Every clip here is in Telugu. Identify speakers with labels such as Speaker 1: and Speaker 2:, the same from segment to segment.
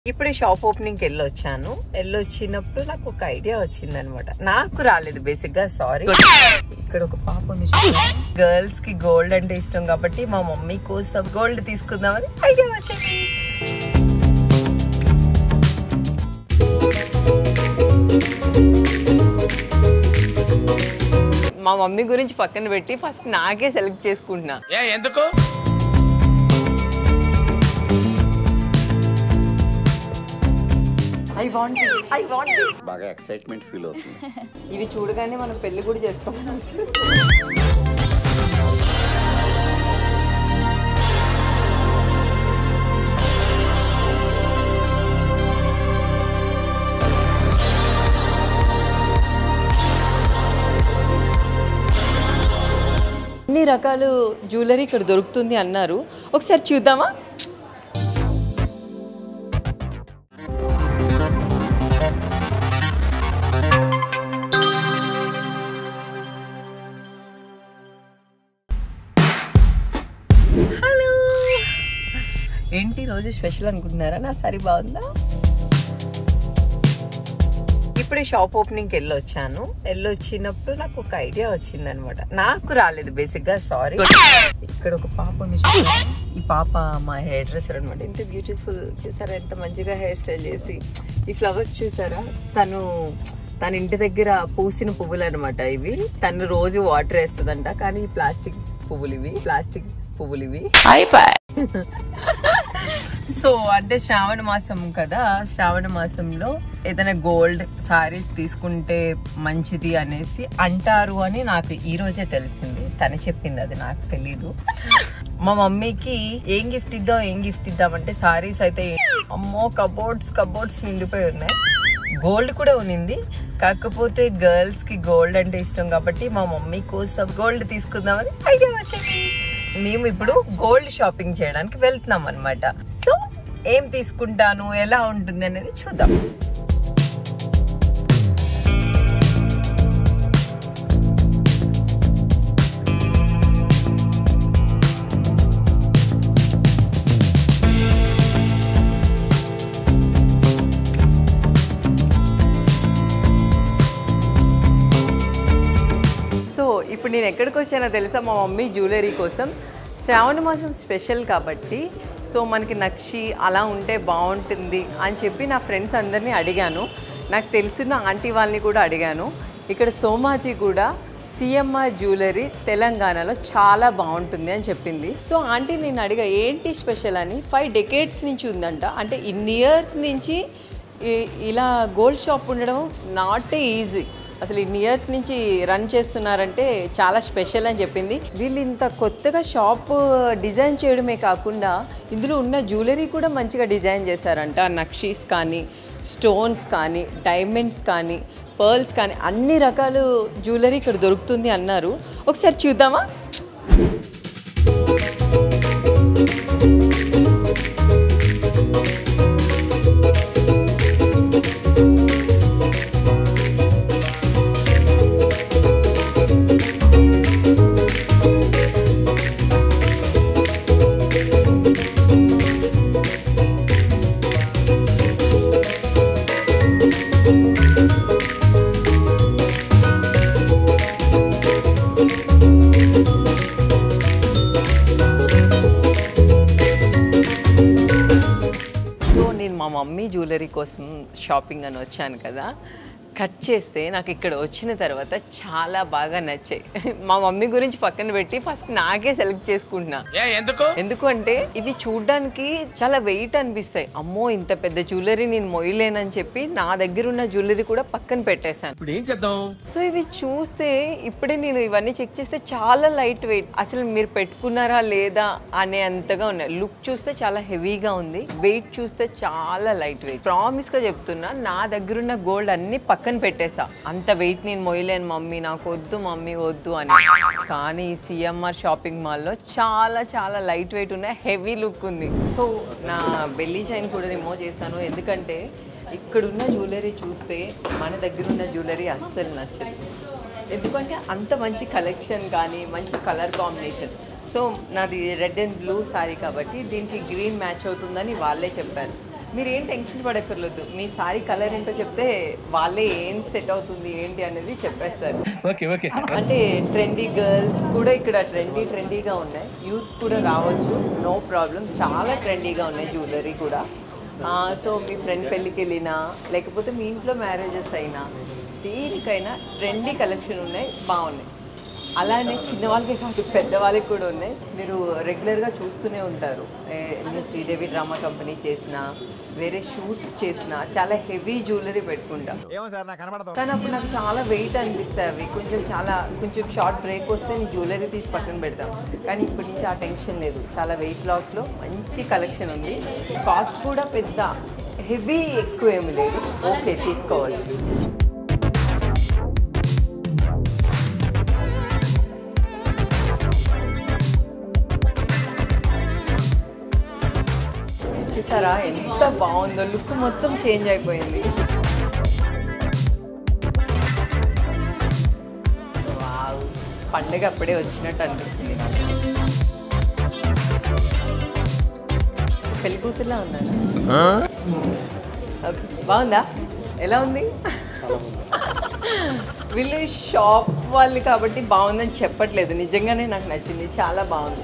Speaker 1: ఇప్పుడే షాప్ ఓపెనింగ్ కి వెళ్ళొచ్చాను వెళ్ళొచ్చినప్పుడు నాకు ఒక ఐడియా వచ్చింది అనమాట నాకు రాలేదు బేసిక్ గా సారీ ఇక్కడ ఒక పాప ఉంది గర్ల్స్ కి గోల్డ్ అంటే ఇష్టం కాబట్టి మా మమ్మీ కోసం గోల్డ్ తీసుకుందామని ఐడియా వచ్చింది మా మమ్మీ గురించి పక్కన పెట్టి ఫస్ట్ నాకే సెలెక్ట్ చేసుకుంటున్నా
Speaker 2: ఏ ఎందుకు
Speaker 1: ఐ వాంట్ ఐ వాంట్
Speaker 3: బాగా ఎక్సైట్మెంట్ ఫీల్ అవుతుంది
Speaker 1: ఇవి చూడగానే మనం పెళ్లి కూడా చేసుకోవాలి అన్ని రకాలు జ్యువెలరీ ఇక్కడ దొరుకుతుంది అన్నారు ఒకసారి చూద్దామా హలో ఏంటి రోజు స్పెషల్ అనుకుంటున్నారా నా సారీ బాగుందా ఇప్పుడే షాప్ ఓపెనింగ్ కి వెళ్ళొచ్చాను వెళ్ళొచ్చినప్పుడు నాకు ఒక ఐడియా వచ్చింది అనమాట నాకు రాలేదు బేసిక్ గా సారీ ఇక్కడ ఒక పాప ఉంది చూసారా? ఈ పాప మా హెయిర్ డ్రెస్సర్ అనమాట ఎంత బ్యూటిఫుల్ చూసారా ఎంత మంచిగా హెయిర్ స్టైల్ చేసి ఈ ఫ్లవర్స్ చూసారా తను తన ఇంటి దగ్గర పూసిన పువ్వులు అనమాట ఇవి తను రోజు వాటర్ వేస్తుందంట కానీ ఈ ప్లాస్టిక్ పువ్వులు ఇవి ప్లాస్టిక్ పువ్వులు ఇవి సో అంటే శ్రావణ మాసం కదా శ్రావణ మాసంలో ఏదైనా గోల్డ్ సారీస్ తీసుకుంటే మంచిది అనేసి అంటారు అని నాకు ఈ రోజే తెలిసింది తను చెప్పింది అది నాకు తెలీదు మా మమ్మీకి ఏం గిఫ్ట్ ఇద్దాం ఏం గిఫ్ట్ ఇద్దాం అంటే సారీస్ అయితే అమ్మో కబోర్డ్స్ కబోర్డ్స్ నిండిపోయి ఉన్నాయి గోల్డ్ కూడా ఉన్నింది కాకపోతే గర్ల్స్ కి గోల్డ్ అంటే ఇష్టం కాబట్టి మా మమ్మీ కోసం గోల్డ్ తీసుకుందామని ఐడియా వచ్చింది మేము ఇప్పుడు గోల్డ్ షాపింగ్ చేయడానికి వెళ్తున్నాం అనమాట సో ఏం తీసుకుంటాను ఎలా ఉంటుంది అనేది చూద్దాం సో ఇప్పుడు నేను ఎక్కడికి వచ్చానో తెలుసా మా మమ్మీ జ్యువెలరీ కోసం శ్రావణ మాసం స్పెషల్ కాబట్టి సో మనకి నక్షి అలా ఉంటే బాగుంటుంది అని చెప్పి నా ఫ్రెండ్స్ అందరినీ అడిగాను నాకు తెలిసిన ఆంటీ వాళ్ళని కూడా అడిగాను ఇక్కడ సోమాజీ కూడా సిఎంఆర్ జ్యువెలరీ తెలంగాణలో చాలా బాగుంటుంది అని చెప్పింది సో ఆంటీ నేను అడిగా ఏంటి స్పెషల్ అని ఫైవ్ డెకేడ్స్ నుంచి ఉందంట అంటే ఇన్ని ఇయర్స్ నుంచి ఈ- ఇలా గోల్డ్ షాప్ ఉండడం నాట్ ఈజీ అసలు ఇన్ని ఇయర్స్ నుంచి రన్ చేస్తున్నారంటే చాలా స్పెషల్ అని చెప్పింది వీళ్ళు ఇంత కొత్తగా షాప్ డిజైన్ చేయడమే కాకుండా ఇందులో ఉన్న జ్యువెలరీ కూడా మంచిగా డిజైన్ చేశారంట నక్షీస్ కానీ స్టోన్స్ కానీ డైమండ్స్ కానీ పర్ల్స్ కానీ అన్ని రకాలు జ్యువెలరీ ఇక్కడ దొరుకుతుంది అన్నారు ఒకసారి చూద్దామా సో నేను మా మమ్మీ జ్యువెలరీ కోసం షాపింగ్ అని వచ్చాను కదా కట్ చేస్తే నాకు ఇక్కడ వచ్చిన తర్వాత చాలా బాగా నచ్చాయి మా మమ్మీ గురించి పక్కన పెట్టి ఫస్ట్ నాకే సెలెక్ట్ చేసుకుంటున్నా
Speaker 2: ఏ ఎందుకు
Speaker 1: ఎందుకు అంటే ఇవి చూడ్డానికి చాలా వెయిట్ అనిపిస్తాయి అమ్మో ఇంత పెద్ద జ్యువెలరీ నేను మొయ్యలేనని చెప్పి నా దగ్గర ఉన్న జ్యువెలరీ కూడా పక్కన పెట్టేశాను
Speaker 2: ఇప్పుడు ఏం చేద్దాం
Speaker 1: సో ఇవి చూస్తే ఇప్పుడే నేను ఇవన్నీ చెక్ చేస్తే చాలా లైట్ వెయిట్ అసలు మీరు పెట్టుకున్నారా లేదా అనే అంతగా ఉన్నాయి లుక్ చూస్తే చాలా హెవీగా ఉంది వెయిట్ చూస్తే చాలా లైట్ వెయిట్ ప్రామిస్ గా చెప్తున్నా నా దగ్గర ఉన్న గోల్డ్ అన్ని పక్కన పెట్టేసా అంత వెయిట్ నేను మొయ్యలేను మమ్మీ నాకు వద్దు మమ్మీ వద్దు అని కానీ ఈ సిఎంఆర్ షాపింగ్ మాల్లో చాలా చాలా లైట్ వెయిట్ ఉన్నాయి హెవీ లుక్ ఉంది సో నా బెల్లీ చైన్ కూడా రిమూవ్ చేశాను ఎందుకంటే ఇక్కడున్న జ్యువెలరీ చూస్తే మన దగ్గర ఉన్న జ్యువెలరీ అస్సలు నచ్చదు ఎందుకంటే అంత మంచి కలెక్షన్ కానీ మంచి కలర్ కాంబినేషన్ సో నాది రెడ్ అండ్ బ్లూ సారీ కాబట్టి దీనికి గ్రీన్ మ్యాచ్ అవుతుందని వాళ్ళే చెప్పారు మీరు ఏం టెన్షన్ పడక్కర్లేదు మీ సారీ కలర్ ఏంటో చెప్తే వాళ్ళే ఏం సెట్ అవుతుంది ఏంటి అనేది చెప్పేస్తారు
Speaker 2: ఓకే ఓకే
Speaker 1: అంటే ట్రెండీ గర్ల్స్ కూడా ఇక్కడ ట్రెండీ ట్రెండీగా ఉన్నాయి యూత్ కూడా రావచ్చు నో ప్రాబ్లం చాలా ట్రెండీగా ఉన్నాయి జ్యువెలరీ కూడా సో మీ ఫ్రెండ్ పెళ్ళికి వెళ్ళినా లేకపోతే మీ ఇంట్లో మ్యారేజెస్ అయినా దేనికైనా ట్రెండీ కలెక్షన్ ఉన్నాయి బాగున్నాయి అలానే చిన్నవాళ్ళకి కాదు పెద్దవాళ్ళకి కూడా ఉన్నాయి మీరు రెగ్యులర్గా చూస్తూనే ఉంటారు ఏ- నేను శ్రీదేవి డ్రామా కంపెనీ చేసిన వేరే షూట్స్ చేసిన చాలా హెవీ జ్యువెలరీ పెట్టుకుంటా కానీ అప్పుడు నాకు చాలా వెయిట్ అనిపిస్తాయి అవి కొంచెం చాలా కొంచెం షార్ట్ బ్రేక్ వస్తే నీ జ్యువెలరీ తీసి పక్కన పెడతాం కానీ ఇప్పటి నుంచి ఆ టెన్షన్ లేదు చాలా వెయిట్ లాస్లో మంచి కలెక్షన్ ఉంది కాస్ట్ కూడా పెద్ద హెవీ ఎక్కువ ఏమి లేదు ఓకే తీసుకోవచ్చు చూసారా ఎంత బాగుందో లుక్ మొత్తం చేంజ్ అయిపోయింది వావ్, పండగ అప్పుడే వచ్చినట్టు అనిపిస్తుంది నాకు పెళ్లి కూతుర్లా ఉన్నాను ఓకే బాగుందా ఎలా ఉంది వీళ్ళు షాప్ వాళ్ళు కాబట్టి బాగుందని చెప్పట్లేదు నిజంగానే నాకు నచ్చింది చాలా బాగుంది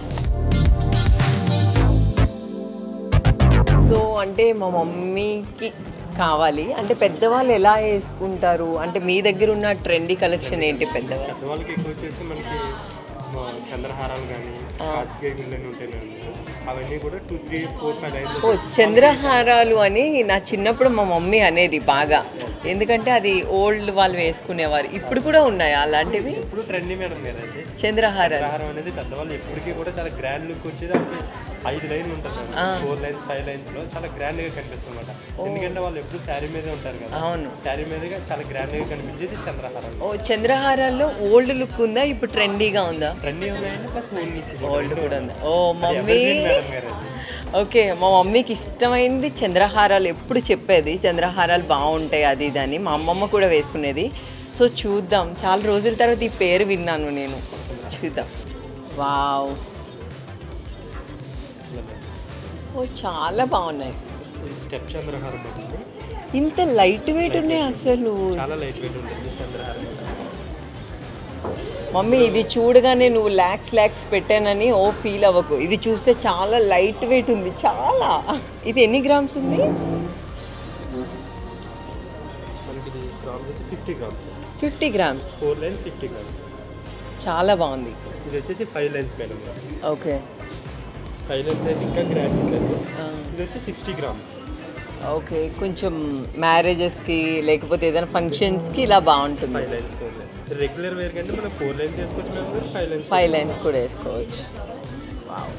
Speaker 1: సో అంటే మా మమ్మీకి కావాలి అంటే పెద్దవాళ్ళు ఎలా వేసుకుంటారు అంటే మీ దగ్గర ఉన్న ట్రెండీ కలెక్షన్ ఏంటి పెద్దవాళ్ళు
Speaker 4: పెద్దవాళ్ళకి ఎక్కువ వచ్చేసి మనకి మా చంద్రహారాలు కానీ కాసికాయ గుళ్ళని ఉంటాయి మేడం అవన్నీ కూడా two three four five lines
Speaker 1: ఓ చంద్రహారాలు అని నా చిన్నప్పుడు మా మమ్మీ అనేది బాగా ఎందుకంటే అది ఓల్డ్ వాళ్ళు వేసుకునేవారు ఇప్పుడు కూడా ఉన్నాయి అలాంటివి
Speaker 4: ఇప్పుడు ట్రెండీ మేడం మీద అది
Speaker 1: చంద్రహారాలు
Speaker 4: చంద్రహారం అనేది పెద్దవాళ్ళు ఎప్పటికీ కూడా చాలా గ్రాండ్ లుక్ వచ్చేది దానికి ఐదు లైన్లు ఉంటుంది madam four lines five lines లో చాలా గ్రాండ్ గా కనిపిస్తుంది అనమాట ఎందుకంటే వాళ్ళు ఎప్పుడు శారీ మీదే ఉంటారు కదా
Speaker 1: అవును
Speaker 4: శారీ మీదగా చాలా గ్రాండ్ గా కనిపించేది చంద్రహారం
Speaker 1: ఓ చంద్రహారాల్లో ఓల్డ్ లుక్ ఉందా ఇప్పుడు ట్రెండీగా ఉందా
Speaker 4: ట్రెండీ ఉన్నాయండి ప్లస్ ఓల్డ్ లుక్
Speaker 1: ఓల్డ్ కూడా ఉందా ఓ మమ్మీ
Speaker 4: మేడం గారు అది
Speaker 1: ఓకే మా మమ్మీకి ఇష్టమైంది చంద్రహారాలు ఎప్పుడు చెప్పేది చంద్రహారాలు బాగుంటాయి అది ఇది అని మా అమ్మమ్మ కూడా వేసుకునేది సో చూద్దాం చాలా రోజుల తర్వాత ఈ పేరు విన్నాను నేను చూద్దాం వావ్ ఓ చాలా బాగున్నాయి
Speaker 4: స్టెప్ చంద్రహారం ఉంటుంది
Speaker 1: ఇంత లైట్ వెయిట్ ఉన్నాయి అసలు
Speaker 4: చాలా లైట్ వెయిట్ ఉంటుంది చంద్రహారం
Speaker 1: మమ్మీ ఇది చూడగానే నువ్వు ల్యాక్స్ ల్యాక్స్ పెట్టానని ఓ ఫీల్ అవ్వకు ఇది చూస్తే చాలా లైట్ వెయిట్ ఉంది చాలా ఇది ఎన్ని గ్రామ్స్ ఉంది
Speaker 4: మనకి ఇది గ్రామ్స్ వచ్చి fifty grams
Speaker 1: fifty grams
Speaker 4: four lines fifty grams
Speaker 1: చాలా బాగుంది
Speaker 4: ఇది వచ్చేసి five lines madam
Speaker 1: okay
Speaker 4: five lines అయితే ఇంకా గ్రాండ్ ఉంటుంది ఇది వచ్చి సిక్స్టీ గ్రామ్స్
Speaker 1: ఓకే కొంచెం మ్యారేజెస్కి లేకపోతే ఏదైనా ఫంక్షన్స్కి ఇలా బాగుంటుంది
Speaker 4: five lines four lines regular wear కంటే మనం ఫోర్ లైన్స్ వేసుకోవచ్చు మేము ఫైవ్ లైన్స్
Speaker 1: ఫైవ్ లైన్స్ కూడా వేసుకోవచ్చు వావ్.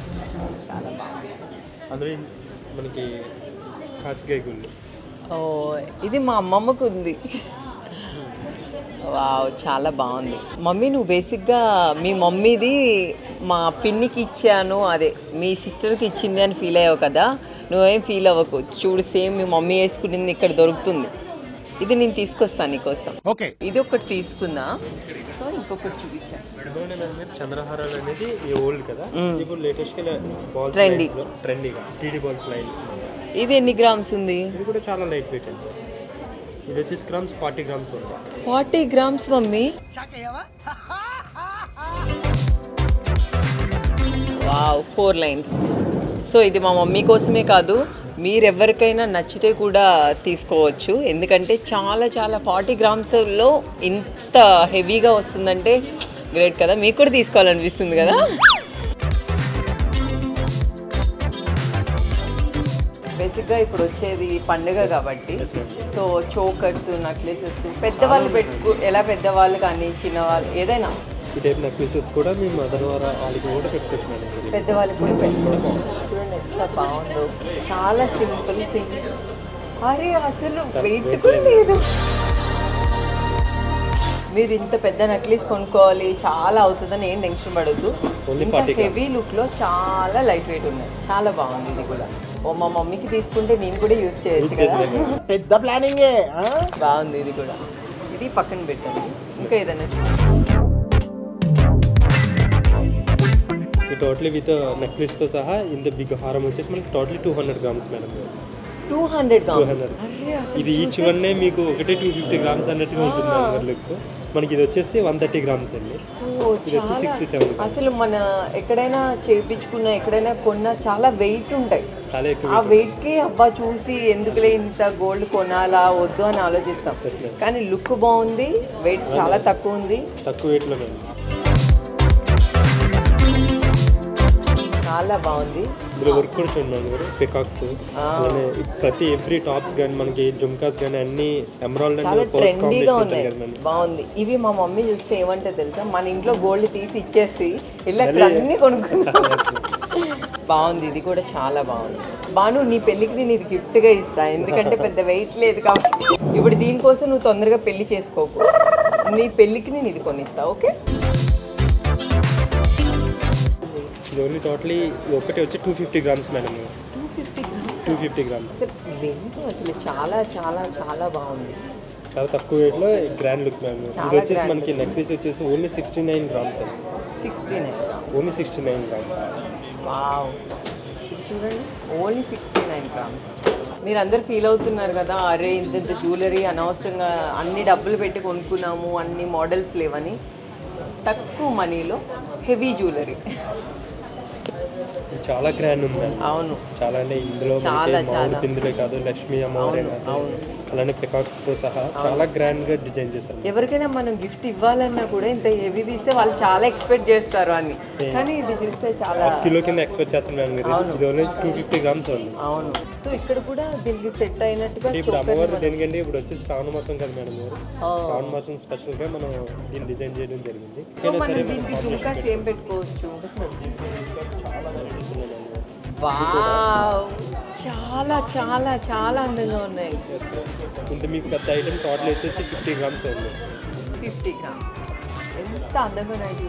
Speaker 4: అందులో ఇన్- మనకి కాసికాయ గుళ్ళు
Speaker 1: ఓ ఇది మా అమ్మమ్మకు ఉంది వావ్ చాలా బాగుంది మమ్మీ నువ్వు బేసిక్గా మీ మమ్మీది మా పిన్నికి ఇచ్చాను అదే మీ సిస్టర్కి ఇచ్చింది అని ఫీల్ అయ్యావు కదా నువ్వేం ఫీల్ అవ్వకు చూడు సేమ్ మీ మమ్మీ వేసుకునింది ఇక్కడ దొరుకుతుంది ఇది నేను తీసుకొస్తాను నీకోసం
Speaker 2: ఓకే
Speaker 1: ఇది ఒకటి తీసుకుందా సో ఇంకొకటి చూపించాను
Speaker 4: ఇదిగోండి మేడం మీరు చంద్రహారాలు అనేది ఈ ఓల్డ్ కదా ఇప్పుడు లేటెస్ట్ బాల్స్
Speaker 1: Trendy.
Speaker 4: ట్రెండీగా టీడీ బాల్స్ లైన్స్
Speaker 1: ఇది ఎన్ని గ్రామ్స్ ఉంది
Speaker 4: ఇది కూడా చాలా లైట్ వెయిట్ అండి ఇది వచ్చేసి గ్రామ్స్ ఫార్టీ గ్రామ్స్ ఉంటాయి
Speaker 1: forty grams mummy wow four lines so ఇది మా మమ్మీ కోసమే కాదు మీరెవరికైనా నచ్చితే కూడా తీసుకోవచ్చు ఎందుకంటే చాలా చాలా ఫార్టీ గ్రామ్స్లో ఇంత హెవీగా వస్తుందంటే గ్రేట్ కదా మీకు కూడా తీసుకోవాలనిపిస్తుంది కదా బేసిక్గా ఇప్పుడు వచ్చేది పండుగ కాబట్టి సో చోకర్స్ నెక్లెసెస్ పెద్దవాళ్ళు పెట్టుకు ఎలా పెద్దవాళ్ళు కానీ చిన్నవాళ్ళు ఏదైనా
Speaker 4: ఈ టైప్ నెక్లెసెస్ కూడా మీ మదర్ వారు వాళ్ళకి కూడా పెట్టుకోవచ్చు మేడం మీరు.
Speaker 1: పెద్దవాళ్ళకి కూడా పెట్టుకోవచ్చు చూడండి ఎంత బాగుందో చాలా సింపుల్ సింపుల్ అరే అసలు వెయిట్ కూడా లేదు మీరు ఇంత పెద్ద నక్లీస్ కొనుక్కోవాలి చాలా అవుతుందని ఏం టెన్షన్ పడద్దు
Speaker 4: Only
Speaker 1: ఇంత
Speaker 4: 40 grams.
Speaker 1: హెవీ లుక్లో చాలా లైట్ వెయిట్ ఉన్నాయి చాలా బాగుంది ఇది కూడా ఓ మా మమ్మీకి తీసుకుంటే నేను కూడా యూజ్ చేయొచ్చు కదా
Speaker 2: పెద్ద ప్లానింగే
Speaker 1: బాగుంది ఇది కూడా ఇది పక్కన పెట్టండి ఇంకా ఏదైనా చూడండి.
Speaker 4: ఈ టోటలీ విత్ నెక్లెస్తో సహా ఇంత బిగ్ హారం వచ్చేసి మనకి totally two hundred grams madam
Speaker 1: two hundred
Speaker 4: two hundred ఇది ఈచ్ వన్నే మీకు ఒకటి టూ ఫిఫ్టీ గ్రామ్స్ అన్నట్టుగా ఉంటుంది మేడం లుక్ మనకి ఇది వచ్చేసి వన్ థర్టీ గ్రామ్స్ అండి ఇది వచ్చి సిక్స్టీ సెవెన్
Speaker 1: అసలు మన ఎక్కడైనా చేయించుకున్న ఎక్కడైనా కొన్నా చాలా వెయిట్ ఉంటాయి
Speaker 4: చాలా ఎక్కువ
Speaker 1: ఆ వెయిట్ కి అబ్బా చూసి ఎందుకులే ఇంత గోల్డ్ కొనాలా వద్దు అని ఆలోచిస్తాం
Speaker 4: Yes, ma'am.
Speaker 1: కానీ లుక్ బాగుంది వెయిట్ చాలా తక్కువ ఉంది
Speaker 4: తక్కువ వెయిట్లో మేడం
Speaker 1: చాలా బాగుంది
Speaker 4: ఇందులో వర్క్ కూడా చూడండి మీరు పికాక్స్ అలానే ప్రతి ఎవ్రీ టాప్స్ కానీ మనకి జుమ్కాస్ కానీ అన్ని ఎమరాల్డ్
Speaker 1: చాలా
Speaker 4: అండ్ పర్ల్స్
Speaker 1: ట్రెండీగా
Speaker 4: కాంబినేషన్
Speaker 1: ఉన్నాయి
Speaker 4: ఉంటాయి కదా మేడం
Speaker 1: బాగుంది ఇవి మా మమ్మీ చూస్తే ఏమంటే తెలుసా మన ఇంట్లో గోల్డ్ తీసి ఇచ్చేసి ఇలా అక్కడ అన్ని కొనుక్కున్నాం బాగుంది ఇది కూడా చాలా బాగుంది బాను నీ పెళ్ళికి నేను ఇది gift గా ఇస్తా ఎందుకంటే పెద్ద వెయిట్ లేదు కాబట్టి ఇప్పుడు దీనికోసం నువ్వు తొందరగా పెళ్లి చేసుకోకు నీ పెళ్ళికి నేను ఇది కొనిస్తా ఓకే
Speaker 4: ఇది ఓన్లీ టోటలీ ఒకటి వచ్చి two fifty grams madam
Speaker 1: two fifty
Speaker 4: two fifty grams
Speaker 1: అసలు ఇదేంటో అసలు చాలా చాలా చాలా బాగుంది
Speaker 4: చాలా తక్కువ వెయిట్లో గ్రాండ్ లుక్ మ్యామ్ ఇది
Speaker 1: చాలా
Speaker 4: వచ్చేసి
Speaker 1: grand
Speaker 4: మనకి నెక్ పీస్ వచ్చేసి ఓన్లీ సిక్స్టీ నైన్ గ్రామ్స్ అండి
Speaker 1: sixty nine
Speaker 4: only sixty nine grams
Speaker 1: wow ఇది చూడండి ఓన్లీ సిక్స్టీ నైన్ గ్రామ్స్ మీరు అందరు ఫీల్ అవుతున్నారు కదా అరే ఇంత ఇంత జ్యువెలరీ అనవసరంగా అన్ని డబ్బులు పెట్టి కొనుక్కున్నాము అన్ని మోడల్స్ లేవని తక్కువ మనీలో హెవీ జ్యువెలరీ
Speaker 4: ఇది చాలా గ్రాండ్ ఉంది మ్యామ్
Speaker 1: అవును
Speaker 4: చాలా అంటే ఇందులో
Speaker 1: చాలా,
Speaker 4: మనకి మామిడి
Speaker 1: చాలా.
Speaker 4: పిందులే కాదు లక్ష్మీ అమ్మవారే
Speaker 1: అవును,
Speaker 4: కాదు
Speaker 1: అవును.
Speaker 4: అలానే పికాక్స్ తో సహా చాలా గ్రాండ్ గా డిజైన్ చేశారు
Speaker 1: ఎవరికైనా మనం గిఫ్ట్ ఇవ్వాలన్నా కూడా ఇంత హెవీ తీస్తే వాళ్ళు చాలా ఎక్స్పెక్ట్ చేస్తారు అని కానీ ఇది చూస్తే చాలా
Speaker 4: కిలో కింద ఎక్స్పెక్ట్ చేస్తాను మ్యామ్ మీరు ఇది ఓన్లీ టూ ఫిఫ్టీ గ్రామ్స్ ఉంది
Speaker 1: అవును సో ఇక్కడ కూడా దీనికి సెట్ అయినట్టుగా
Speaker 4: అంటే ఇప్పుడు
Speaker 1: చోకర్
Speaker 4: అమ్మవారు దేనికంటే ఇప్పుడు వచ్చి శ్రావణ మాసం కదా మేడం గారు శ్రావణ మాసం స్పెషల్ గా మనం దీన్ని డిజైన్ చేయడం జరిగింది
Speaker 1: సో మనం దీనికి జుమ్కాస్ ఏం పెట్టుకోవచ్చు
Speaker 4: చాలా varieties ఉన్నాయి మేడం గారు.
Speaker 1: వావ్ చాలా చాలా చాలా అందంగా ఉన్నాయి
Speaker 4: ఇంత మీకు పెద్ద ఐటమ్ టోటల్ వచ్చేసి ఫిఫ్టీ గ్రామ్స్ ఉంది
Speaker 1: ఫిఫ్టీ గ్రామ్స్ ఎంత అందంగా ఉన్నాయి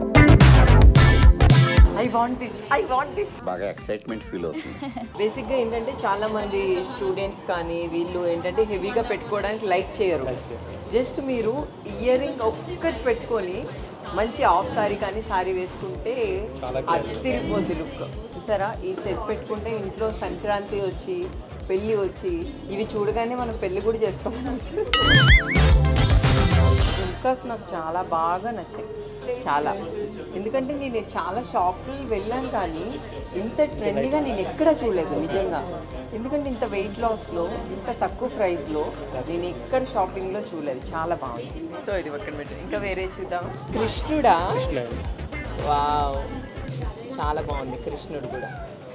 Speaker 1: I want this I want this
Speaker 3: బాగా ఎక్సైట్మెంట్ ఫీల్ అవుతుంది
Speaker 1: బేసిక్గా ఏంటంటే చాలా మంది స్టూడెంట్స్ కానీ వీళ్ళు ఏంటంటే హెవీగా పెట్టుకోవడానికి లైక్ చేయరు జస్ట్ మీరు ఇయర్ రింగ్ ఒక్కటి పెట్టుకొని మంచి ఆఫ్ సారీ కానీ సారీ వేసుకుంటే
Speaker 4: చాలా
Speaker 1: అదిరిపోద్ది లుక్ చూసారా ఈ సెట్ పెట్టుకుంటే ఇంట్లో సంక్రాంతి వచ్చి పెళ్ళి వచ్చి ఇవి చూడగానే మనం పెళ్ళి కూడా చేసుకోవాలి జుమ్కాస్ నాకు చాలా బాగా నచ్చాయి చాలా ఎందుకంటే నేను చాలా షాప్లు వెళ్ళాను కానీ ఇంత ట్రెండీగా నేను ఎక్కడ చూడలేదు నిజంగా ఎందుకంటే ఇంత వెయిట్ లాస్లో ఇంత తక్కువ ప్రైస్లో నేను ఎక్కడ షాపింగ్లో చూడలేదు చాలా బాగుంది సో ఇది పక్కన పెట్టి ఇంకా వేరే చూద్దాం కృష్ణుడా వావ్ చాలా బాగుంది కృష్ణుడు కూడా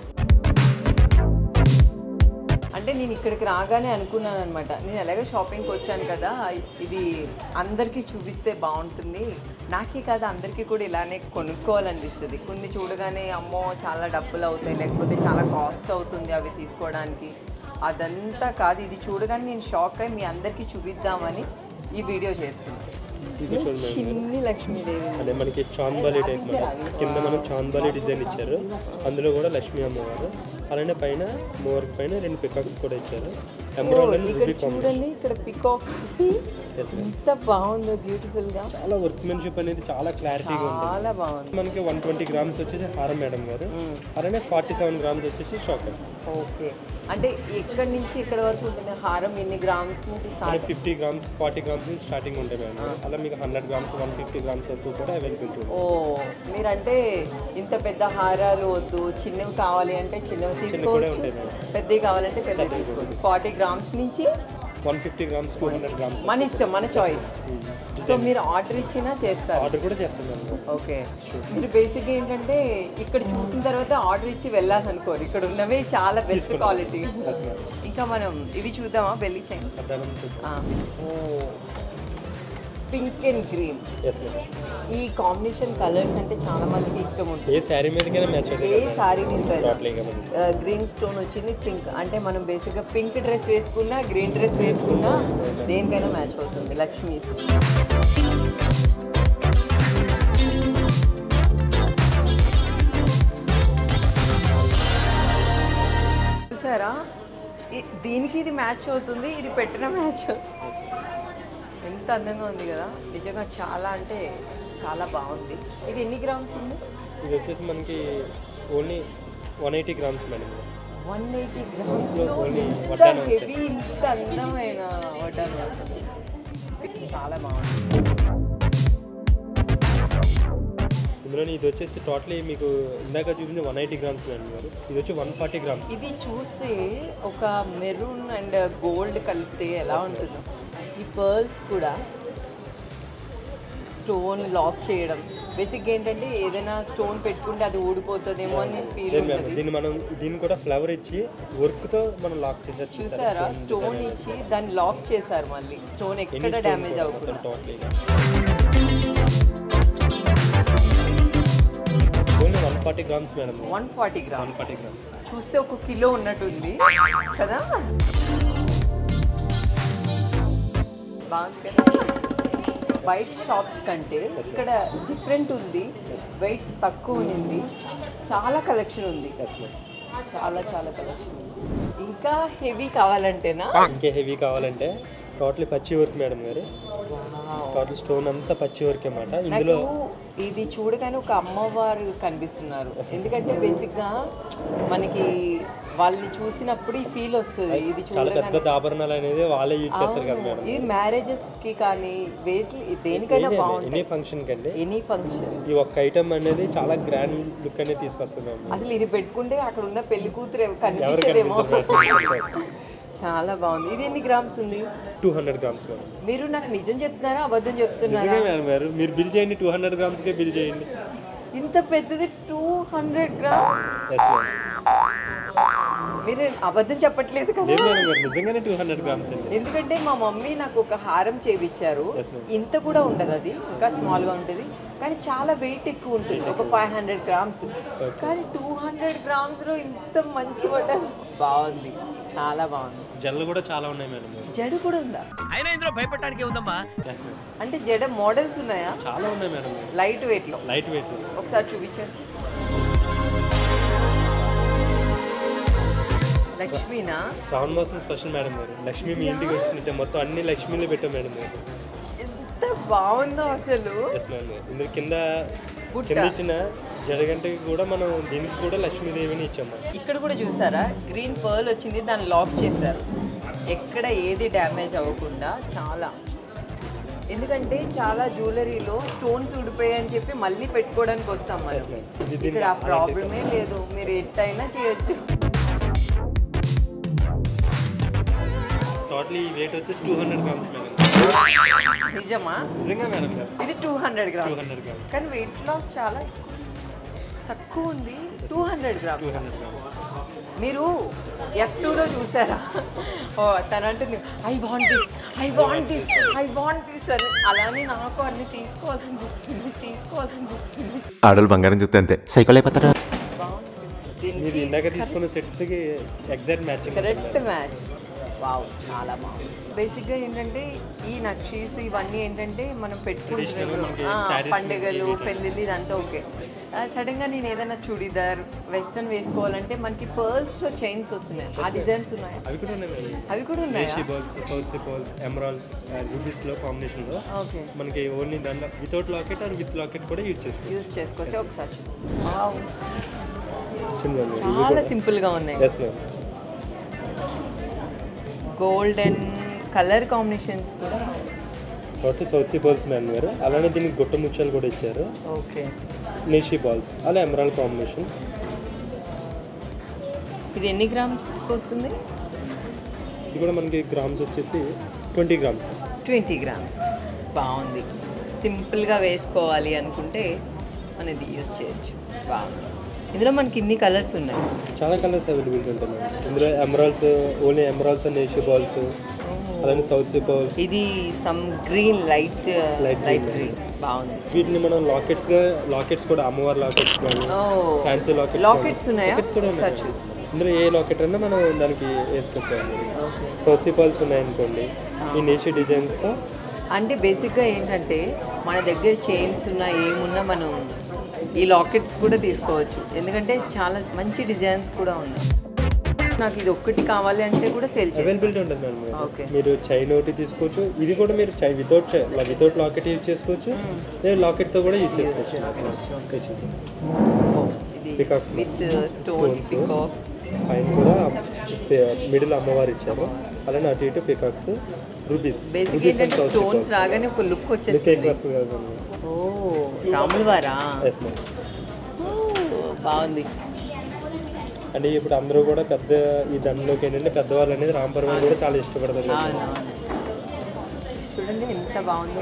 Speaker 1: అంటే నేను ఇక్కడికి రాగానే అనుకున్నాను అనమాట నేను ఎలాగో షాపింగ్కి వచ్చాను కదా ఇది అందరికీ చూపిస్తే బాగుంటుంది నాకే కాదు అందరికీ కూడా ఇలానే కొనుక్కోవాలనిపిస్తుంది కొన్ని చూడగానే అమ్మో చాలా డబ్బులు అవుతాయి లేకపోతే చాలా కాస్ట్ అవుతుంది అవి తీసుకోవడానికి అదంతా కాదు ఇది చూడగానే నేను షాక్ అయి మీ అందరికీ చూపిద్దామని ఈ వీడియో చేస్తున్నాను
Speaker 4: ఇది చూడండి
Speaker 1: చిన్ని లక్ష్మీదేవి
Speaker 4: అదే మనకి చాంద్బాలి టైప్ మేడం కింద మనం చాంద్బాలి డిజైన్ ఇచ్చారు అందులో కూడా లక్ష్మీ అమ్మవారు అలానే పైన మోర్ పైన రెండు పికాక్స్ కూడా ఇచ్చారు ఎమరాల్డ్ అండ్
Speaker 1: ఇక్కడ
Speaker 4: రూబీ కాంబినేషన్
Speaker 1: చూడండి ఇక్కడ పికాక్ ఎంత బాగుందో బ్యూటిఫుల్ గా
Speaker 4: చాలా వర్క్మెన్షిప్ అనేది చాలా క్లారిటీగా ఉంటుంది
Speaker 1: చాలా బాగుంది
Speaker 4: మనకి వన్ ట్వంటీ గ్రామ్స్ వచ్చేసి హారం మేడం గారు అలానే ఫార్టీ సెవెన్ గ్రామ్స్ వచ్చేసి షాకర్
Speaker 1: ఓకే అంటే ఎక్కడి నుంచి ఎక్కడి వరకు ఉంటుంది హారం ఎన్ని గ్రామ్స్ నుంచి
Speaker 4: మనకి
Speaker 1: start
Speaker 4: fifty grams forty grams నుంచి స్టార్టింగ్ ఉంటాయి మేడం గారు. అలా మీకు hundred grams one fifty grams వరకు కూడా అవైలబిలిటీ ఉంది
Speaker 1: ఓ మీరంటే ఇంత పెద్ద హారాలు వద్దు చిన్నవి కావాలి అంటే చిన్నవి
Speaker 4: కూడా
Speaker 1: తీసుకోవచ్చు
Speaker 4: ఉంటాయి మేడం
Speaker 1: పెద్దవి కావాలంటే పెద్దవి తీసుకోవచ్చు ఫార్టీ గ్రామ్స్ నుంచి
Speaker 4: one fifty grams two hundred grams
Speaker 1: మన ఇష్టం మన చాయిస్ సో మీరు ఆర్డర్ ఇచ్చినా చేస్తారు
Speaker 4: ఆర్డర్ కూడా చేస్తాం మేడం గారు.
Speaker 1: ఓకే మీరు బేసిక్గా ఏంటంటే ఇక్కడ చూసిన తర్వాత ఆర్డర్ ఇచ్చి వెళ్ళాలి అనుకోరు ఇక్కడ ఉన్నవి చాలా బెస్ట్ క్వాలిటీ
Speaker 4: Yes, ma'am.
Speaker 1: ఇంకా మనం ఇవి చూద్దామా బెల్లి చైన్
Speaker 4: అద్దాలం చూద్దాం.
Speaker 1: ఓ pink and green
Speaker 4: yes madam
Speaker 1: ఈ కాంబినేషన్ కలర్స్ అంటే చాలా మందికి ఇష్టం ఉంటుంది
Speaker 4: ఏ శారీ మీదకైనా మ్యాచ్
Speaker 1: ఏ
Speaker 4: అవుతుంది
Speaker 1: సారీ మీద
Speaker 4: టోటల్గా మనకి
Speaker 1: గ్రీన్ స్టోన్ వచ్చింది పింక్ అంటే మనం బేసిక్గా పింక్ డ్రెస్ వేసుకున్నా గ్రీన్ డ్రెస్ వేసుకున్నా దేనికైనా మ్యాచ్ అవుతుంది లక్ష్మీ చూసారా ఈ- దీనికి ఇది మ్యాచ్ అవుతుంది ఇది పెట్టిన మ్యాచ్ అవుతుంది ఎంత అందంగా ఉంది కదా నిజంగా చాలా అంటే చాలా బాగుంది ఇది ఎన్ని గ్రామ్స్ ఉంది
Speaker 4: ఇది వచ్చేసి మనకి only one eighty grams madam
Speaker 1: one eighty grams లో
Speaker 4: only
Speaker 1: ఇంత
Speaker 4: వడ్డానం
Speaker 1: హెవీ ఇంత అందమైన వడ్డానం అసలు. చాలా బాగుంది
Speaker 4: ఇందులో ఇది వచ్చేసి టోటలీ మీకు ఇందాక చూపింది వన్ ఎయిటీ గ్రామ్స్ మేడం గారు ఇది వచ్చి వన్ ఫార్టీ గ్రామ్స్
Speaker 1: ఇది చూస్తే ఒక మెరూన్ అండ్ గోల్డ్ కలిపితే ఎలా ఉంటుందో ఈ పర్ల్స్ కూడా స్టోన్ లాక్ చేయడం బేసిక్గా ఏంటంటే ఏదైనా స్టోన్ పెట్టుకుంటే అది ఊడిపోతుందేమో అని ఫీల్
Speaker 4: లేదు మేడం
Speaker 1: ఉంటుంది
Speaker 4: దీన్ని మనం దీన్ని కూడా ఫ్లవర్ ఇచ్చి వర్క్తో మనం లాక్ చేసేది
Speaker 1: చూసారా స్టోన్ ఇచ్చి దాన్ని లాక్ చేశారు మళ్ళీ స్టోన్ ఎక్కడ డ్యామేజ్ అవ్వకుండా
Speaker 4: టోటలీగా only one forty grams madam
Speaker 1: one forty gram
Speaker 4: one forty grams
Speaker 1: చూస్తే ఒక కిలో ఉన్నట్టుంది కదా బాగుంది కదా బయట షాప్స్ కంటే ఇక్కడ డిఫరెంట్ ఉంది వెయిట్ తక్కువ ఉంది చాలా కలెక్షన్ ఉంది
Speaker 4: ఎస్ మేడం
Speaker 1: చాలా చాలా కలెక్షన్ ఇంకా హెవీ కావాలంటేనా
Speaker 4: ఇంకే హెవీ కావాలంటే టోటలీ పచ్చి వర్క్ మేడం గారు టోటల్ స్టోన్ అంతా పచ్చి వర్క్ అన్నమాట ఇందులో
Speaker 1: నాకు ఇది చూడగానే ఒక అమ్మవారు కనిపిస్తున్నారు ఎందుకంటే బేసిక్గా మనకి వాళ్ళని చూసినప్పుడు ఈ ఫీల్ వస్తుంది ఇది
Speaker 4: చాలా పెద్ద
Speaker 1: చూడగానే
Speaker 4: పెద్ద ఆభరణాలు అనేది వాళ్ళే యూజ్ చేస్తారు కదా మేడం
Speaker 1: ఇది మ్యారేజెస్ కి కానీ వేటి దేనికైనా
Speaker 4: ఎనీ
Speaker 1: బాగుంటుంది
Speaker 4: ఫంక్షన్ కండి
Speaker 1: ఎనీ ఫంక్షన్
Speaker 4: ఈ ఒక్క ఐటమ్ అనేది చాలా గ్రాండ్ లుక్ అనేది తీసుకొస్తుంది మేడం
Speaker 1: అసలు ఇది పెట్టుకుంటే అక్కడ ఉన్న పెళ్లి కూతురు
Speaker 4: ఎవరు
Speaker 1: కనిపించదేమో
Speaker 4: కనిపించరు
Speaker 1: చాలా బాగుంది ఇది ఎన్ని గ్రామ్స్ ఉంది
Speaker 4: టూ హండ్రెడ్ గ్రామ్స్ మేడం
Speaker 1: మీరు నాకు నిజం చెప్తున్నారా అబద్ధం చెప్తున్నారా
Speaker 4: నిజంగా మేడం గారు మీరు బిల్ చేయండి టూ హండ్రెడ్ గ్రామ్స్కే బిల్ చేయండి
Speaker 1: ఇంత పెద్దది two hundred grams
Speaker 4: yes madam
Speaker 1: మీరు అబద్ధం చెప్పట్లేదు కదా
Speaker 4: లేదు మేడం గారు నిజంగానే టూ హండ్రెడ్ గ్రామ్స్ అండి
Speaker 1: ఎందుకంటే మా మమ్మీ నాకు ఒక హారం చేయించారు
Speaker 4: Yes, ma'am.
Speaker 1: ఇంత కూడా ఉండదు అది ఇంకా స్మాల్గా ఉంటుంది కానీ చాలా వెయిట్ ఎక్కువ ఉంటుంది ఒక ఫైవ్ హండ్రెడ్ గ్రామ్స్ కానీ టూ హండ్రెడ్ గ్రామ్స్లో ఇంత మంచి వడ్డాను బాగుంది చాలా బాగుంది
Speaker 4: జల్లు కూడా చాలా ఉన్నాయి మేడం గారు
Speaker 1: జడ కూడా ఉందా
Speaker 2: అయినా ఇందులో భయపడటానికి ఏముందమ్మా
Speaker 4: ఎస్ మేడం
Speaker 1: అంటే జడ మోడల్స్ ఉన్నాయా
Speaker 4: చాలా ఉన్నాయి మేడం గారు
Speaker 1: లైట్ వెయిట్లో
Speaker 4: లైట్ వెయిట్
Speaker 1: ఒకసారి చూపించండి లక్ష్మీనా
Speaker 4: శ్రావణ మాసం స్పెషల్ మేడం గారు లక్ష్మి మీ ఇంటికి వచ్చినట్టే మొత్తం అన్ని లక్ష్మీలు పెట్టాం మేడం గారు
Speaker 1: ఎంత బాగుందో అసలు
Speaker 4: ఎస్ మేడం గారు ఇందులో కింద
Speaker 1: బుట్ట.
Speaker 4: కింద ఇచ్చిన జడగంటకి కూడా మనం దీనికి కూడా లక్ష్మీదేవిని ఇచ్చాము
Speaker 1: ఇక్కడ కూడా చూసారా గ్రీన్ పర్ల్ వచ్చింది దాన్ని లాక్ చేశారు ఎక్కడ ఏది డ్యామేజ్ అవ్వకుండా చాలా ఎందుకంటే చాలా జ్యువెలరీలో స్టోన్స్ ఊడిపోయాయని చెప్పి మళ్ళీ పెట్టుకోవడానికి వస్తాం మనం
Speaker 4: Yes, ma'am. ఇది దీనికి
Speaker 1: ఇక్కడ ఆ ప్రాబ్లమే లేదు మీరు ఎట్టయినా చేయొచ్చు
Speaker 4: టోటలీ ఈ వెయిట్ వచ్చేసి టూ హండ్రెడ్ గ్రామ్స్ మేడం
Speaker 1: నిజమా
Speaker 4: నిజంగా మేడం గారు
Speaker 1: ఇది two hundred
Speaker 4: two
Speaker 1: grams
Speaker 4: hundred grams
Speaker 1: కానీ వెయిట్ లాస్ చాలా తక్కువ ఉంది two hundred grams
Speaker 4: two hundred grams
Speaker 1: మీరు ఎఫ్ టూలో చూసారా ఓ తను అంటుంది I want this I want this I want this అని అలానే నాకు అన్ని తీసుకోవాలనిపిస్తుంది తీసుకోవాలనిపిస్తుంది
Speaker 5: ఆడలు బంగారం చూస్తే అంతే సైకిల్ అయిపోతారా
Speaker 1: బాగుంటుంది
Speaker 4: మీరు
Speaker 1: దీనికి
Speaker 4: ఇందాక తీసుకున్న సెట్కి exact matching
Speaker 1: correct match wow చాలా బాగుంది బేసిక్గా ఏంటంటే ఈ నక్షీస్ ఇవన్నీ ఏంటంటే మనం
Speaker 4: Traditional మనకి
Speaker 1: పెట్టుకుంటున్నాం
Speaker 4: sarees
Speaker 1: పండుగలు
Speaker 4: మీదకి
Speaker 1: పెళ్ళిళ్ళు ఇదంతా ఓకే సడన్గా నేను ఏదైనా చుడిదార్ వెస్టర్న్ వేసుకోవాలంటే మనకి పర్ల్స్లో చైన్స్ వస్తున్నాయి ఆ డిజైన్స్ ఉన్నాయి
Speaker 4: అవి కూడా ఉన్నాయి మేడం
Speaker 1: అవి కూడా ఉన్నాయా
Speaker 4: రేషి బాల్స్ సౌత్ బాల్స్ ఎమరాల్స్ రూబీస్లో కాంబినేషన్లో
Speaker 1: ఓకే
Speaker 4: మనకి ఓన్లీ దాంట్లో without locket and with locket కూడా యూజ్ చేసుకోవచ్చు
Speaker 1: యూజ్ చేసుకోవచ్చు ఒకసారి చూద్దాం. వావ్.
Speaker 4: చిన్న
Speaker 1: చాలా సింపుల్గా ఉన్నాయి
Speaker 4: yes ma'am
Speaker 1: gold and colour combinations కూడా
Speaker 4: కాబట్టి సౌత్ సీ బాల్స్ మ్యామ్ గారు అలానే దీనికి గుట్ట ముత్యాలు కూడా ఇచ్చారు
Speaker 1: ఓకే
Speaker 4: నేషి బాల్స్ అలా ఎమరాల్ కాంబినేషన్
Speaker 1: ఇది ఎన్ని గ్రామ్స్ వస్తుంది
Speaker 4: ఇది కూడా మనకి గ్రామ్స్ వచ్చేసి ట్వంటీ గ్రామ్స్
Speaker 1: ట్వంటీ గ్రామ్స్ బాగుంది సింపుల్గా వేసుకోవాలి అనుకుంటే మనం ఇది యూస్ చేయొచ్చు బాగుంది ఇందులో మనకి ఇన్ని కలర్స్ ఉన్నాయి
Speaker 4: చాలా కలర్స్ అవైలబిలిటీ ఉంటాయి మ్యామ్ ఇందులో ఎమరాల్స్ ఓన్లీ ఎమరాల్స్ అండ్ నేషి బాల్స్ అలానే సౌత్ సీ బాల్స్
Speaker 1: ఇది some green light
Speaker 4: Light
Speaker 1: light
Speaker 4: green.
Speaker 1: Green బాగుంది
Speaker 4: వీటిని మనం లాకెట్స్గా లాకెట్స్ కూడా అమ్మవారి లాకెట్స్ కానీ
Speaker 1: ఓ
Speaker 4: ఫ్యాన్సీ లాకెట్స్
Speaker 1: లాకెట్స్ ఉన్నాయా
Speaker 4: లాకెట్స్ కూడా ఉన్నాయి
Speaker 1: ఒకసారి చూడు.
Speaker 4: ఇందులో ఏ లాకెట్ అయినా మనం దానికి వేసుకోవచ్చు
Speaker 1: ఓకే
Speaker 4: సోసీ పాల్స్ ఉన్నాయనుకోండి ఈ నేషి డిజైన్స్తో
Speaker 1: అంటే బేసిక్గా ఏంటంటే మన దగ్గర చైన్స్ ఉన్నా ఏమున్నా మనం ఈ లాకెట్స్ కూడా తీసుకోవచ్చు ఎందుకంటే చాలా మంచి డిజైన్స్ కూడా ఉన్నాయి నాకు ఇది ఒక్కటి కావాలి అంటే కూడా సేల్ చేస్తాను
Speaker 4: అవైలబిలిటీ ఉంటుంది మేడం మీరు.
Speaker 1: Okay.
Speaker 4: మీరు చైన్ ఒకటి తీసుకోవచ్చు ఇది కూడా మీరు చై వితౌట్ వితౌట్ లాకెట్ యూజ్ చేసుకోవచ్చు లేదా లాకెట్తో కూడా యూజ్ చేసుకోవచ్చు
Speaker 1: ఓ, ఇది
Speaker 4: Peacocks.
Speaker 1: With stones
Speaker 4: Stones.
Speaker 1: Peacocks
Speaker 4: పైన కూడా మిడిల్ అమ్మవారు ఇచ్చారు అలానే అటు ఇటు పికాక్స్ రూబీస్
Speaker 1: బేసిక్ ఏంటంటే స్టోన్స్ రాగానే ఒక లుక్
Speaker 4: కేక్
Speaker 1: వచ్చేస్తుంది
Speaker 4: వస్తుంది కదా మేడం
Speaker 1: ఓ రాముల వారా
Speaker 4: ఎస్ మేడం
Speaker 1: ఓ, బాగుంది
Speaker 4: అంటే ఇప్పుడు అందరూ కూడా పెద్ద ఈ దండలోకి ఏంటంటే పెద్దవాళ్ళు అనేది రాంపర్వాలు కూడా చాలా ఇష్టపడతారు కదా.
Speaker 1: అవునవును చూడండి ఎంత బాగుందో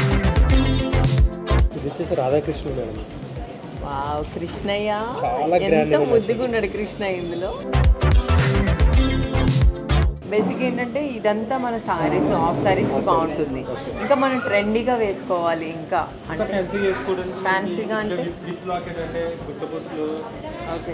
Speaker 4: ఇది వచ్చేసి రాధాకృష్ణ మేడం
Speaker 1: వావ్ కృష్ణయ్య
Speaker 4: చాలా grand
Speaker 1: ఎంత
Speaker 4: గా
Speaker 1: ముద్దుగా ఉన్నాడు కృష్ణ ఇందులో బేసిక్ ఏంటంటే ఇదంతా మన సారీస్ ఆఫ్ సారీస్ కి బాగుంటుంది ఇంకా మనం ట్రెండీగా వేసుకోవాలి ఇంకా అంటే
Speaker 4: ఫ్యాన్సీ చేసుకోవడానికి
Speaker 1: ఫ్యాన్సీగా అంటే
Speaker 4: విత్ లాకెట్ అంటే గుట్టపూసలు
Speaker 1: ఓకే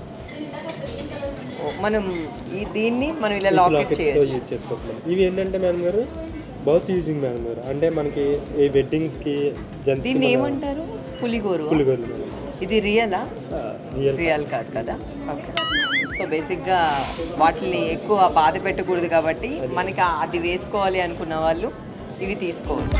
Speaker 1: ఓ, మనం ఈ దీన్ని మనం ఇలా లాకెట్ చేయొచ్చు
Speaker 4: యూజ్ చేసుకోవట్లేదు ఇవి ఏంటంటే మేడం గారు బౌత్ యూజింగ్ మేడం గారు అంటే మనకి ఈ వెడ్డింగ్స్కి జెంట్స్
Speaker 1: దీన్ని ఏమంటారు పులిగోరు
Speaker 4: పులిగోరు మేడం
Speaker 1: ఇది రియలా
Speaker 4: రియల్
Speaker 1: రియల్ కాదు కదా ఓకే సో బేసిక్గా వాటిని ఎక్కువ బాధ పెట్టకూడదు కాబట్టి మనకి ఆ- అది వేసుకోవాలి అనుకున్న వాళ్ళు ఇవి తీసుకోవచ్చు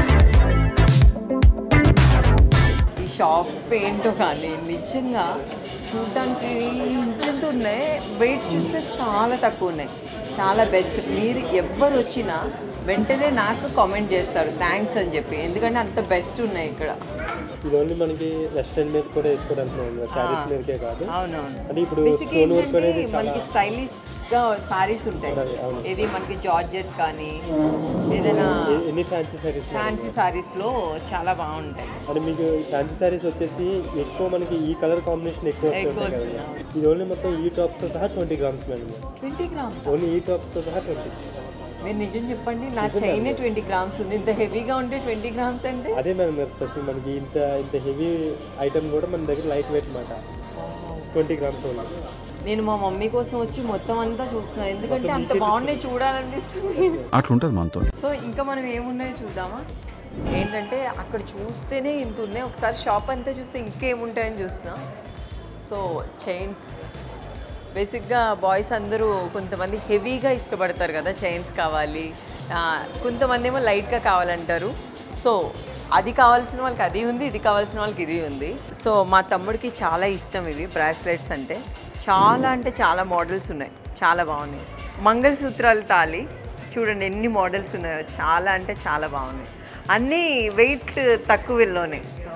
Speaker 1: ఈ షాప్ ఏంటో కానీ నిజంగా చూడడానికి ఇంత ఉన్నాయి వెయిట్ చూస్తే చాలా తక్కువ ఉన్నాయి చాలా బెస్ట్ మీరు ఎవ్వరు వచ్చినా వెంటనే నాకు కామెంట్ చేస్తారు థ్యాంక్స్ అని చెప్పి ఎందుకంటే అంత బెస్ట్ ఉన్నాయి ఇక్కడ
Speaker 4: ఇది ఓన్లీ మనకి వెస్టర్న్ మీద కూడా వేసుకోవడానికి మేడం గారు శారీస్ మీదకే కాదు
Speaker 1: అవునవును
Speaker 4: అంటే ఇప్పుడు
Speaker 1: బేసిక్
Speaker 4: స్టోన్ వర్క్
Speaker 1: ఏంటంటే
Speaker 4: అనేది చాలా
Speaker 1: మనకి స్టైలిష్ గా సారీస్ ఉంటాయి
Speaker 4: ఉంటాయి, అవును.
Speaker 1: ఇది మనకి జార్జెట్ కానీ ఏదైనా
Speaker 4: ఎ- ఎన్ని ఫ్యాన్సీ శారీస్
Speaker 1: ఫ్యాన్సీ సారీస్ లో చాలా బాగుంటాయి
Speaker 4: అంటే మీకు ఫ్యాన్సీ శారీస్ వచ్చేసి ఎక్కువ మనకి ఈ కలర్ కాంబినేషన్ ఎక్కువ
Speaker 1: ఎక్కువ
Speaker 4: వస్తుంది
Speaker 1: వస్తుంది,
Speaker 4: కదా ఇది ఓన్లీ మొత్తం ఈ టాప్స్తో సహా twenty grams madam
Speaker 1: twenty grams
Speaker 4: only ఈ టాప్స్తో సహా ట్వంటీ
Speaker 1: మీరు నిజం చెప్పండి నా చైన్ ట్వంటీ గ్రామ్స్ ఉంది ఇంత హెవీగా ఉంటే ట్వంటీ గ్రామ్స్ అంటే
Speaker 4: అదే మేడం గారు స్పెషల్ మనకి ఇంత ఇంత హెవీ ఐటమ్ కూడా మన దగ్గర లైట్ వెయిట్ మాట ట్వంటీ గ్రామ్స్ ఓన్లీ
Speaker 1: నేను మా మమ్మీ కోసం వచ్చి మొత్తం అంతా చూస్తున్నాను ఎందుకంటే అంత బాగున్నాయి చూడాలనిపిస్తుంది
Speaker 5: అట్లుంటది మనతో
Speaker 1: సో ఇంకా మనం ఏమున్నాయో చూద్దామా ఏంటంటే అక్కడ చూస్తేనే ఇంత ఉన్నాయి ఒకసారి షాప్ అంతా చూస్తే ఇంకేముంటాయని చూస్తున్నా సో చైన్స్ బేసిక్గా బాయ్స్ అందరూ కొంతమంది హెవీగా ఇష్టపడతారు కదా చైన్స్ కావాలి ఆ, కొంతమంది ఏమో లైట్గా కావాలంటారు సో అది కావాల్సిన వాళ్ళకి అది ఉంది ఇది కావాల్సిన వాళ్ళకి ఇది ఉంది సో మా తమ్ముడికి చాలా ఇష్టం ఇవి బ్రాస్లెట్స్ అంటే చాలా అంటే చాలా మోడల్స్ ఉన్నాయి చాలా బాగున్నాయి మంగళసూత్రాలు తాళి చూడండి ఎన్ని మోడల్స్ ఉన్నాయో చాలా అంటే చాలా బాగున్నాయి అన్నీ వెయిట్ తక్కువలోనే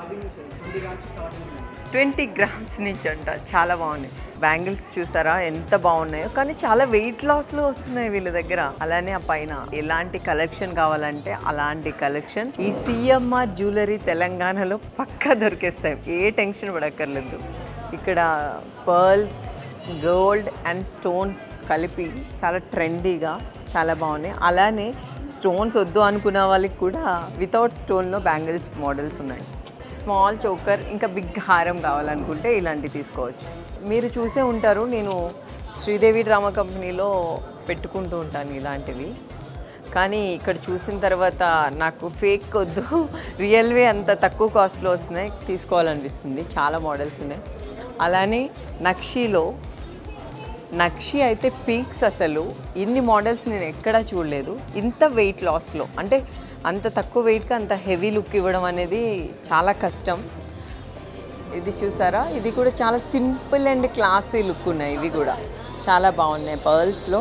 Speaker 1: ట్వంటీ గ్రామ్స్ నుంచి అంట చాలా బాగున్నాయి బ్యాంగిల్స్ చూసారా ఎంత బాగున్నాయో కానీ చాలా వెయిట్ లాస్లో వస్తున్నాయి వీళ్ళ దగ్గర అలానే ఆ పైన ఎలాంటి కలెక్షన్ కావాలంటే అలాంటి కలెక్షన్ ఈ సిఎంఆర్ జ్యువెలరీ తెలంగాణలో పక్కా దొరికేస్తాయి ఏ టెన్షన్ పడక్కర్లేదు ఇక్కడ పర్ల్స్ గోల్డ్ అండ్ స్టోన్స్ కలిపి చాలా ట్రెండీగా చాలా బాగున్నాయి అలానే స్టోన్స్ వద్దు అనుకున్న వాళ్ళకి కూడా వితౌట్ స్టోన్లో బ్యాంగిల్స్ మోడల్స్ ఉన్నాయి స్మాల్ చోకర్ ఇంకా బిగ్ హారం కావాలనుకుంటే ఇలాంటివి తీసుకోవచ్చు మీరు చూసే ఉంటారు నేను శ్రీదేవి డ్రామా కంపెనీలో పెట్టుకుంటూ ఉంటాను ఇలాంటివి కానీ ఇక్కడ చూసిన తర్వాత నాకు ఫేక్ వద్దు రియల్వే అంత తక్కువ కాస్ట్లో వస్తున్నాయి తీసుకోవాలనిపిస్తుంది చాలా మోడల్స్ ఉన్నాయి అలానే నక్షీలో నక్షి అయితే పీక్స్ అసలు ఇన్ని మోడల్స్ నేను ఎక్కడా చూడలేదు ఇంత వెయిట్ లాస్లో అంటే అంత తక్కువ వెయిట్కి అంత హెవీ లుక్ ఇవ్వడం అనేది చాలా కష్టం ఇది చూసారా ఇది కూడా చాలా సింపుల్ అండ్ క్లాసీ లుక్ ఉన్నాయి ఇవి కూడా చాలా బాగున్నాయి పర్ల్స్లో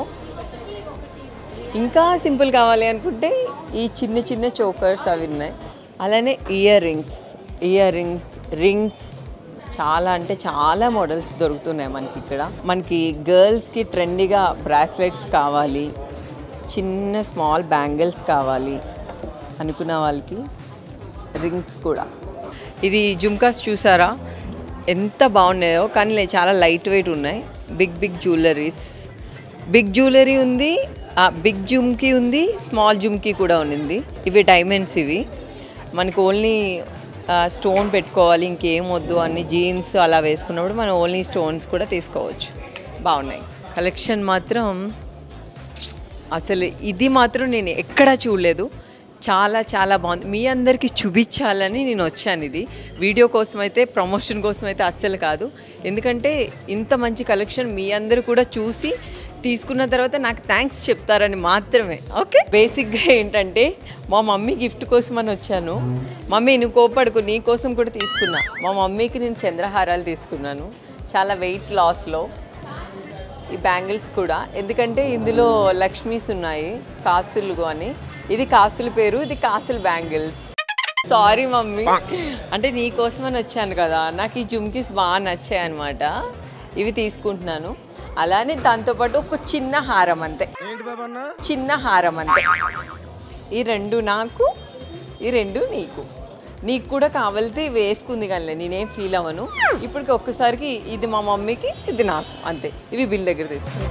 Speaker 1: ఇంకా సింపుల్ కావాలి అనుకుంటే ఈ చిన్న చిన్న చోకర్స్ అవి ఉన్నాయి అలానే earrings earrings rings చాలా అంటే చాలా మోడల్స్ దొరుకుతున్నాయి మనకి ఇక్కడ మనకి గర్ల్స్కి ట్రెండీగా బ్రాస్లెట్స్ కావాలి చిన్న స్మాల్ బ్యాంగిల్స్ కావాలి అనుకున్న వాళ్ళకి రింగ్స్ కూడా ఇది జుమ్కాస్ చూసారా ఎంత బాగున్నాయో కానీ లే- చాలా లైట్ వెయిట్ ఉన్నాయి big big jewelleries big jewellery ఉంది బిగ్ జుమ్కి ఉంది స్మాల్ జుమ్కి కూడా ఉంది ఇవి డైమండ్స్ ఇవి మనకు ఓన్లీ స్టోన్ పెట్టుకోవాలి ఇంకేం వద్దు అన్ని జీన్స్ అలా వేసుకున్నప్పుడు మనం ఓన్లీ స్టోన్స్ కూడా తీసుకోవచ్చు బాగున్నాయి కలెక్షన్ మాత్రం అసలు ఇది మాత్రం నేను ఎక్కడా చూడలేదు చాలా చాలా బాగుంది మీ అందరికీ చూపించాలని నేను వచ్చాను ఇది వీడియో కోసం అయితే ప్రమోషన్ కోసం అయితే అస్సలు కాదు ఎందుకంటే ఇంత మంచి కలెక్షన్ మీ అందరూ కూడా చూసి తీసుకున్న తర్వాత నాకు థ్యాంక్స్ చెప్తారని మాత్రమే ఓకే బేసిక్గా ఏంటంటే మా మమ్మీ గిఫ్ట్ కోసం అని వచ్చాను మమ్మీ నువ్వు కోపడుకు నీ కోసం కూడా తీసుకున్నా మా మమ్మీకి నేను చంద్రహారాలు తీసుకున్నాను చాలా వెయిట్ లాస్లో ఈ బ్యాంగిల్స్ కూడా ఎందుకంటే ఇందులో లక్ష్మీస్ ఉన్నాయి కాసులు అని ఇది కాసుల పేరు ఇది కాసుల బ్యాంగిల్స్ సారీ మమ్మీ అంటే నీ కోసమని వచ్చాను కదా నాకు ఈ జుమ్కీస్ బాగా నచ్చాయి అనమాట ఇవి తీసుకుంటున్నాను అలానే దాంతోపాటు ఒక చిన్న హారం అంతే చిన్న హారం అంతే ఈ రెండు నాకు ఈ రెండు నీకు నీకు కూడా కావాలితే ఇవి వేసుకుంది కానీ నేనేం ఫీల్ అవ్వను ఇప్పటికి ఒక్కసారికి ఇది మా మమ్మీకి ఇది నాకు అంతే ఇవి బిల్ దగ్గర తీసుకుని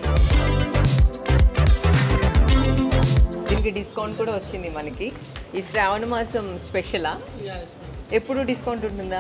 Speaker 1: దీనికి డిస్కౌంట్ కూడా వచ్చింది మనకి ఈ శ్రావణ మాసం స్పెషలా ఎప్పుడు డిస్కౌంట్ ఉంటుందా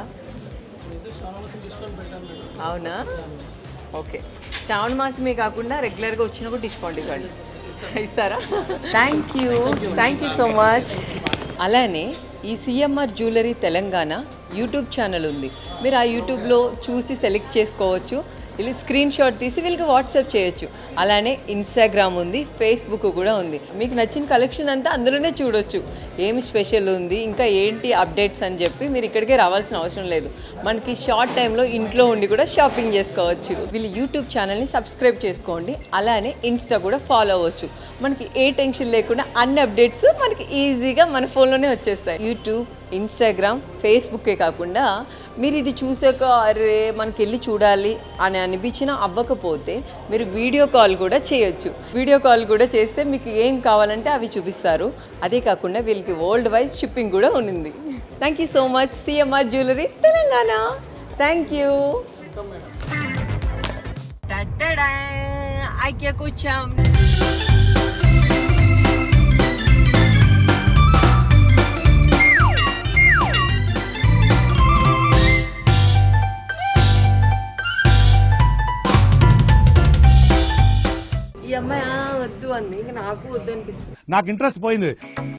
Speaker 1: అవునా ఓకే శ్రావణ మాసమే కాకుండా రెగ్యులర్గా వచ్చినప్పుడు డిస్కౌంట్ ఇవ్వండి ఇస్తారా thank you thank you so much అలానే ఈ CMR jewellery Telangana YouTube channel ఉంది మీరు ఆ యూట్యూబ్లో చూసి సెలెక్ట్ చేసుకోవచ్చు ఇలా స్క్రీన్ షాట్ తీసి వీళ్ళకి వాట్సాప్ చేయొచ్చు అలానే ఇన్స్టాగ్రామ్ ఉంది ఫేస్బుక్ కూడా ఉంది మీకు నచ్చిన కలెక్షన్ అంతా అందులోనే చూడొచ్చు ఏమి స్పెషల్ ఉంది ఇంకా ఏంటి అప్డేట్స్ అని చెప్పి మీరు ఇక్కడికే రావాల్సిన అవసరం లేదు మనకి షార్ట్ టైంలో ఇంట్లో ఉండి కూడా షాపింగ్ చేసుకోవచ్చు వీళ్ళు యూట్యూబ్ ఛానల్ని సబ్స్క్రైబ్ చేసుకోండి అలానే ఇన్స్టా కూడా ఫాలో అవ్వచ్చు మనకి ఏ టెన్షన్ లేకుండా అన్ని అప్డేట్స్ మనకి ఈజీగా మన ఫోన్లోనే వచ్చేస్తాయి యూట్యూబ్ ఇన్స్టాగ్రామ్ ఫేస్బుక్కే కాకుండా మీరు ఇది చూసాక అరే మనకి వెళ్ళి చూడాలి అని అనిపించినా అవ్వకపోతే మీరు వీడియో కాల్ కూడా చేయొచ్చు వీడియో కాల్ కూడా చేస్తే మీకు ఏం కావాలంటే అవి చూపిస్తారు అదే కాకుండా వీళ్ళకి వరల్డ్ వైజ్ షిప్పింగ్ కూడా ఉంది thank you so much CMR jewellery Telangana thank you ఐక్య కూర్చాం ఈ అమ్మాయి "ఆ, వద్దు అంది ఇంకా నాకు వద్దు అనిపిస్తుంది
Speaker 6: నాకు ఇంట్రెస్ట్ పోయింది